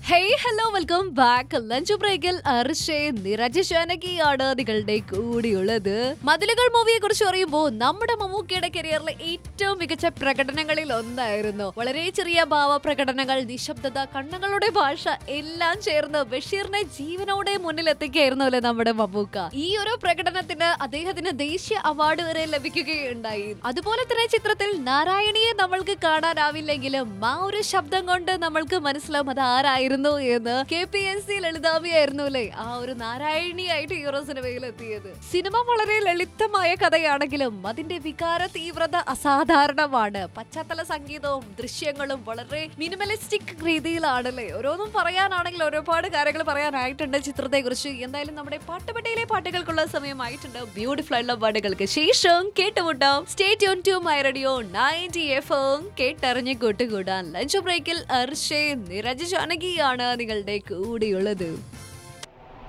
hey hello welcome back lunch ബ്രേക്കിൽ അർഷേ നിരജ ജാനകിയാണ് നിങ്ങളുടെ കൂടിയുള്ളത് മതിലുകൾ മൂവിയെ കുറിച്ച് പറയുമ്പോൾ നമ്മുടെ മമ്മൂക്കയുടെ കരിയറിലെ ഏറ്റവും മികച്ച പ്രകടനങ്ങളിൽ ഒന്നായിരുന്നു വളരെ ചെറിയ ഭാവ പ്രകടനങ്ങൾ നിശബ്ദത കണ്ണുകളുടെ ഭാഷ എല്ലാം ചേർന്ന് ബഷീറിനെ ജീവനോടെ മുന്നിലെത്തിക്കുകയായിരുന്നു അല്ലേ നമ്മുടെ മമ്മൂക്ക ഈ ഒരു പ്രകടനത്തിന് അദ്ദേഹത്തിന് ദേശീയ അവാർഡ് വരെ ലഭിക്കുകയുണ്ടായി അതുപോലെ തന്നെ ചിത്രത്തിൽ നാരായണിയെ നമ്മൾക്ക് കാണാനാവില്ലെങ്കിലും ആ ഒരു ശബ്ദം കൊണ്ട് നമ്മൾക്ക് മനസ്സിലാവും അത് ആരായിരുന്നു എന്ന് കെ പി എസ് സി ലളിതാമിയായിരുന്നു അല്ലേ ആ ഒരു നാരായണിയായിട്ട് ഹീറോ സിനിമയിൽ എത്തിയത് സിനിമ വളരെ ലളിതമായ കഥയാണെങ്കിലും അതിന്റെ വികാര തീവ്രത അസാധാരണമാണ് പശ്ചാത്തല സംഗീതവും ദൃശ്യങ്ങളും വളരെ മിനിമലിസ്റ്റിക് രീതിയിലാണല്ലേ ഓരോന്നും പറയാനാണെങ്കിൽ ഒരുപാട് കാര്യങ്ങൾ പറയാനായിട്ടുണ്ട് ചിത്രത്തെ കുറിച്ച് എന്തായാലും നമ്മുടെ പാട്ടുപെട്ടിയിലെ പാട്ടുകൾക്കുള്ള സമയമായിട്ടുണ്ട് ബ്യൂട്ടിഫുൾ ആയിട്ടുള്ള പാട്ടുകൾക്ക് ശേഷം കേട്ടുമുട്ടാം stay tune to my radio ninety F കേട്ടറിഞ്ഞ് കൂട്ടുകൂടാൻ ലഞ്ച് ബ്രേക്കിൽ അർഷേ നിരജ ജാനകിയാണ് നിങ്ങളുടെ കൂടെയുള്ളത്